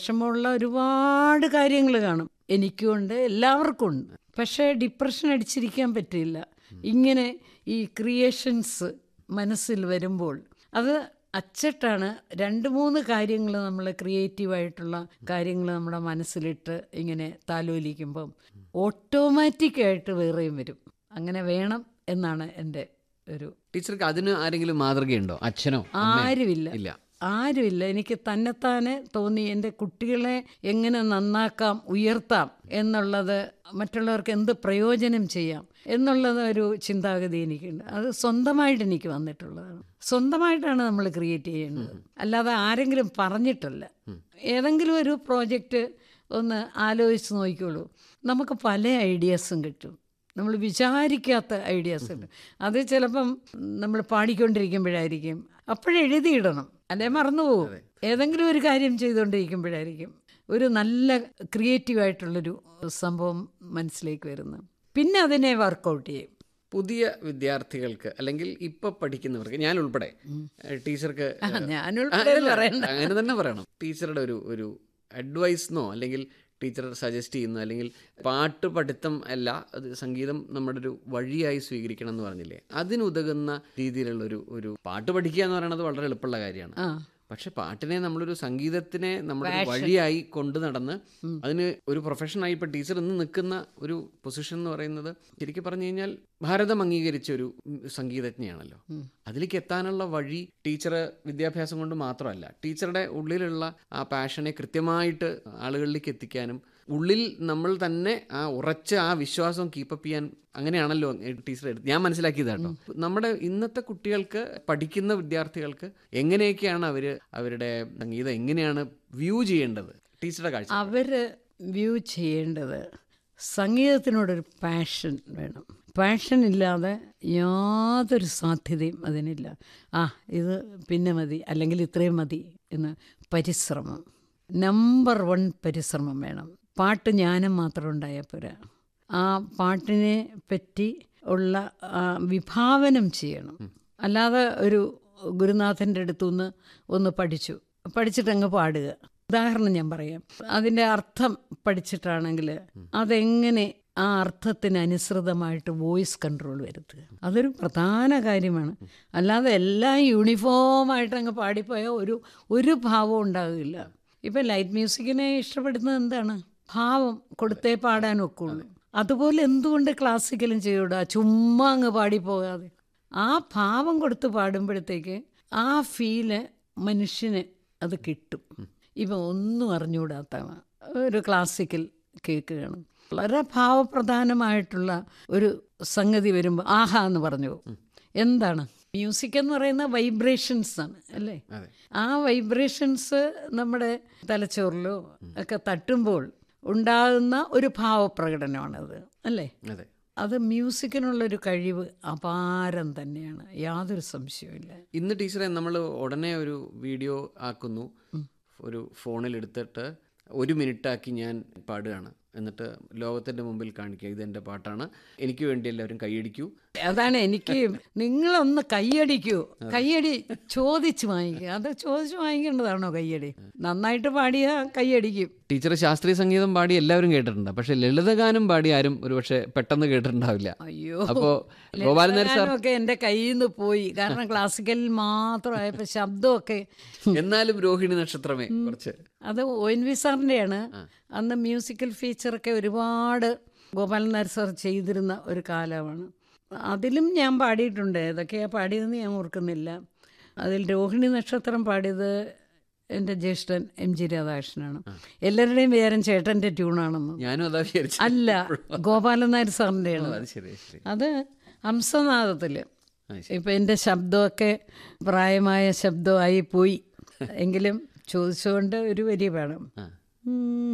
വിഷമമുള്ള ഒരുപാട് കാര്യങ്ങൾ കാണും എനിക്കുമുണ്ട് എല്ലാവർക്കും ഉണ്ട് പക്ഷേ ഡിപ്രഷൻ അടിച്ചിരിക്കാൻ പറ്റില്ല ഇങ്ങനെ ഈ ക്രിയേഷൻസ് മനസ്സിൽ വരുമ്പോൾ അത് അച്ചട്ടാണ് രണ്ട് മൂന്ന് കാര്യങ്ങൾ നമ്മൾ ക്രിയേറ്റീവായിട്ടുള്ള കാര്യങ്ങൾ നമ്മുടെ മനസ്സിലിട്ട് ഇങ്ങനെ താലോലിക്കുമ്പം ഓട്ടോമാറ്റിക്കായിട്ട് വേറെയും വരും അങ്ങനെ വേണം എന്നാണ് എൻ്റെ ഒരു ടീച്ചർക്ക് അതിന് ആരെങ്കിലും മാതൃകയുണ്ടോ അച്ഛനോ അമ്മയോ? ആരുമില്ല ഇല്ല ആരുമില്ല എനിക്ക് തന്നെത്താനെ തോന്നി എൻ്റെ കുട്ടികളെ എങ്ങനെ നന്നാക്കാം ഉയർത്താം എന്നുള്ളത് മറ്റുള്ളവർക്ക് എന്ത് പ്രയോജനം ചെയ്യാം എന്നുള്ളത് ഒരു ചിന്താഗതി എനിക്കുണ്ട് അത് സ്വന്തമായിട്ട് എനിക്ക് വന്നിട്ടുള്ളതാണ് സ്വന്തമായിട്ടാണ് നമ്മൾ ക്രിയേറ്റ് ചെയ്യേണ്ടത് അല്ലാതെ ആരെങ്കിലും പറഞ്ഞിട്ടല്ല ഏതെങ്കിലും ഒരു പ്രോജക്റ്റ് ഒന്ന് ആലോചിച്ച് നോക്കിക്കോളൂ നമുക്ക് പല ഐഡിയാസും കിട്ടും നമ്മൾ വിചാരിക്കാത്ത ഐഡിയാസ് ഉണ്ട് അത് ചിലപ്പം നമ്മൾ പാടിക്കൊണ്ടിരിക്കുമ്പോഴായിരിക്കും അപ്പോഴെഴുതിയിടണം അല്ലെ മറന്നുപോകും ഏതെങ്കിലും ഒരു കാര്യം ചെയ്തുകൊണ്ടിരിക്കുമ്പോഴായിരിക്കും ഒരു നല്ല ക്രിയേറ്റീവായിട്ടുള്ളൊരു സംഭവം മനസ്സിലേക്ക് വരുന്നത് പിന്നെ അതിനെ വർക്കൗട്ട് ചെയ്യും പുതിയ വിദ്യാർത്ഥികൾക്ക് അല്ലെങ്കിൽ ഇപ്പൊ പഠിക്കുന്നവർക്ക് ഞാൻ ഉൾപ്പെടെ ഏഹ്, ടീച്ചർക്ക് ഏഹ്, ഞാനുൾപ്പെടെ അല്ല, പറയണ്ട അങ്ങനെ തന്നെ പറയണം ടീച്ചറുടെ ഒരു ഒരു അഡ്വൈസ്ന്നോ അല്ലെങ്കിൽ ടീച്ചർ സജസ്റ്റ് ചെയ്യുന്നു അല്ലെങ്കിൽ പാട്ട് പഠിത്തം അല്ല അത് സംഗീതം നമ്മുടെ ഒരു വഴിയായി സ്വീകരിക്കണം എന്ന് പറഞ്ഞില്ലേ അതിനുതകുന്ന രീതിയിലുള്ള ഒരു ഒരു പാട്ട് പഠിക്കുക എന്ന് പറയുന്നത് വളരെ എളുപ്പമുള്ള കാര്യമാണ് ആ പക്ഷെ പാട്ടിനെ നമ്മളൊരു സംഗീതത്തിനെ നമ്മുടെ ഒരു വഴിയായി കൊണ്ടു നടന്ന് അതിന് ഒരു പ്രൊഫഷനായി ഇപ്പൊ ടീച്ചർ ഇന്ന് നിൽക്കുന്ന ഒരു പൊസിഷൻ എന്ന് പറയുന്നത് ശരിക്കും പറഞ്ഞു കഴിഞ്ഞാൽ ഭാരതം അംഗീകരിച്ച ഒരു ഉം, സംഗീതജ്ഞയാണല്ലോ അതിലേക്ക് എത്താനുള്ള വഴി ടീച്ചർ വിദ്യാഭ്യാസം കൊണ്ട് മാത്രമല്ല ടീച്ചറുടെ ഉള്ളിലുള്ള ആ പാഷനെ കൃത്യമായിട്ട് ആളുകളിലേക്ക് എത്തിക്കാനും ഉള്ളിൽ നമ്മൾ തന്നെ ആ ഉറച്ച ആ വിശ്വാസം കീപ്പപ്പ് ചെയ്യാൻ അങ്ങനെയാണല്ലോ ടീച്ചർ എടുത്ത് ഞാൻ മനസ്സിലാക്കിയത് കേട്ടോ നമ്മുടെ ഇന്നത്തെ കുട്ടികൾക്ക് പഠിക്കുന്ന വിദ്യാർത്ഥികൾക്ക് എങ്ങനെയൊക്കെയാണ് അവർ അവരുടെ സംഗീതം എങ്ങനെയാണ് വ്യൂ ചെയ്യേണ്ടത് ടീച്ചറുടെ കാഴ്ച അവര് വ്യൂ ചെയ്യേണ്ടത് സംഗീതത്തിനോടൊരു പാഷൻ വേണം പാഷൻ ഇല്ലാതെ യാതൊരു സാധ്യതയും അതിനില്ല ആ ഇത് പിന്നെ മതി അല്ലെങ്കിൽ ഇത്രയും മതി എന്ന് പരിശ്രമം നമ്പർ വൺ പരിശ്രമം വേണം പാട്ട് ജ്ഞാനം മാത്രം ഉണ്ടായാൽ പോരാ ആ പാട്ടിനെ പറ്റി ഉള്ള ആ, വിഭാവനം ചെയ്യണം അല്ലാതെ ഒരു ഗുരുനാഥൻ്റെ അടുത്തുനിന്ന് ഒന്ന് പഠിച്ചു പഠിച്ചിട്ടങ്ങ് പാടുക ഉദാഹരണം ഞാൻ പറയാം അതിൻ്റെ അർത്ഥം പഠിച്ചിട്ടാണെങ്കിൽ അതെങ്ങനെ ആ അർത്ഥത്തിന് അനുസൃതമായിട്ട് വോയിസ് കൺട്രോൾ വരുത്തുക അതൊരു പ്രധാന കാര്യമാണ് അല്ലാതെ എല്ലാം യൂണിഫോമായിട്ട് അങ്ങ് പാടിപ്പോയാൽ ഒരു ഒരു ഭാവവും ഉണ്ടാകില്ല ഇപ്പം ലൈറ്റ് മ്യൂസിക്കിനെ ഇഷ്ടപ്പെടുന്നത് എന്താണ് ഭാവം കൊടുത്തേ പാടാൻ ഒക്കുള്ളൂ അതുപോലെ എന്തുകൊണ്ട് ക്ലാസിക്കലും ചെയ്യൂടാ ചുമ്മാ അങ്ങ് പാടിപ്പോകാതെ ആ ഭാവം കൊടുത്ത് പാടുമ്പോഴത്തേക്ക് ആ ഫീല് മനുഷ്യന് അത് കിട്ടും ഇപ്പം ഒന്നും അറിഞ്ഞുകൂടാത്തതാണ് ഒരു ക്ലാസിക്കൽ കേൾക്കുകയാണ് വളരെ ഭാവപ്രധാനമായിട്ടുള്ള ഒരു സംഗതി വരുമ്പോൾ ആഹാ എന്ന് പറഞ്ഞു പോകും. എന്താണ് മ്യൂസിക് എന്ന് പറയുന്ന വൈബ്രേഷൻസ് ആണ് അല്ലേ അതെ ആ വൈബ്രേഷൻസ് നമ്മുടെ തലച്ചോറിലോ ഒക്കെ തട്ടുമ്പോൾ ഉണ്ടാകുന്ന ഒരു ഭാവപ്രകടനമാണത് അല്ലേ അതെ അത് മ്യൂസിക്കിനുള്ളൊരു കഴിവ് അപാരം തന്നെയാണ് യാതൊരു സംശയവുമില്ല ഇന്ന് ടീച്ചറെ നമ്മൾ ഉടനെ ഒരു വീഡിയോ ആക്കുന്നു ഒരു ഫോണിൽ എടുത്തിട്ട് ഒരു മിനിറ്റാക്കി ഞാൻ പാടുകയാണ് എന്നിട്ട് ലോകത്തിൻ്റെ മുമ്പിൽ കാണിക്കുക ഇതെൻ്റെ പാട്ടാണ് എനിക്ക് വേണ്ടി എല്ലാവരും കൈയടിക്കൂ അതാണ് എനിക്ക് നിങ്ങളൊന്ന് കയ്യടിക്കൂ കയ്യടി ചോദിച്ച് വാങ്ങിക്കുക അത് ചോദിച്ച് വാങ്ങിക്കേണ്ടതാണോ കയ്യടി നന്നായിട്ട് പാടിയാൽ കയ്യടിക്കും ടീച്ചർ ശാസ്ത്രീയ സംഗീതം പാടി എല്ലാവരും കേട്ടിട്ടുണ്ട് പക്ഷെ ലളിതഗാനം പാടി ആരും ഒരുപക്ഷെ പെട്ടെന്ന് കേട്ടിട്ടുണ്ടാവില്ല അയ്യോ അപ്പോൾ ഗോപാലൻ നായർ സാർ ഒക്കെ എൻ്റെ കയ്യിൽ നിന്ന് പോയി കാരണം ക്ലാസിക്കലിൽ മാത്രമായപ്പോൾ ശബ്ദമൊക്കെ എന്നാലും രോഹിണി നക്ഷത്രമേ കുറച്ച് അത് ഒ എൻ വി സാറിൻ്റെയാണ് അന്ന് മ്യൂസിക്കൽ ഫീച്ചറൊക്കെ ഒരുപാട് ഗോപാലൻ നായർ സാർ ചെയ്തിരുന്ന ഒരു കാലമാണ് അതിലും ഞാൻ പാടിയിട്ടുണ്ട് ഏതൊക്കെയാണ് പാടിയതെന്ന് ഞാൻ ഓർക്കുന്നില്ല അതിൽ രോഹിണി നക്ഷത്രം പാടിയത് എൻ്റെ ജ്യേഷ്ഠൻ എം ജി രാധാകൃഷ്ണനാണ് എല്ലാവരുടെയും വിചാരം ചേട്ടൻ്റെ ട്യൂണാണെന്ന് ഞാനും അതാ വിചാരിച്ചു അല്ല ഗോപാലൻ നായർ സാറിൻ്റെയാണ് അത് ശരി ശരി അത് ഹംസനാദത്തിൽ ആ, ഇപ്പം എൻ്റെ ശബ്ദമൊക്കെ പ്രായമായ ശബ്ദമായി പോയി എങ്കിലും ചോദിച്ചുകൊണ്ട് ഒരു വരി വേണം ആ ഉം.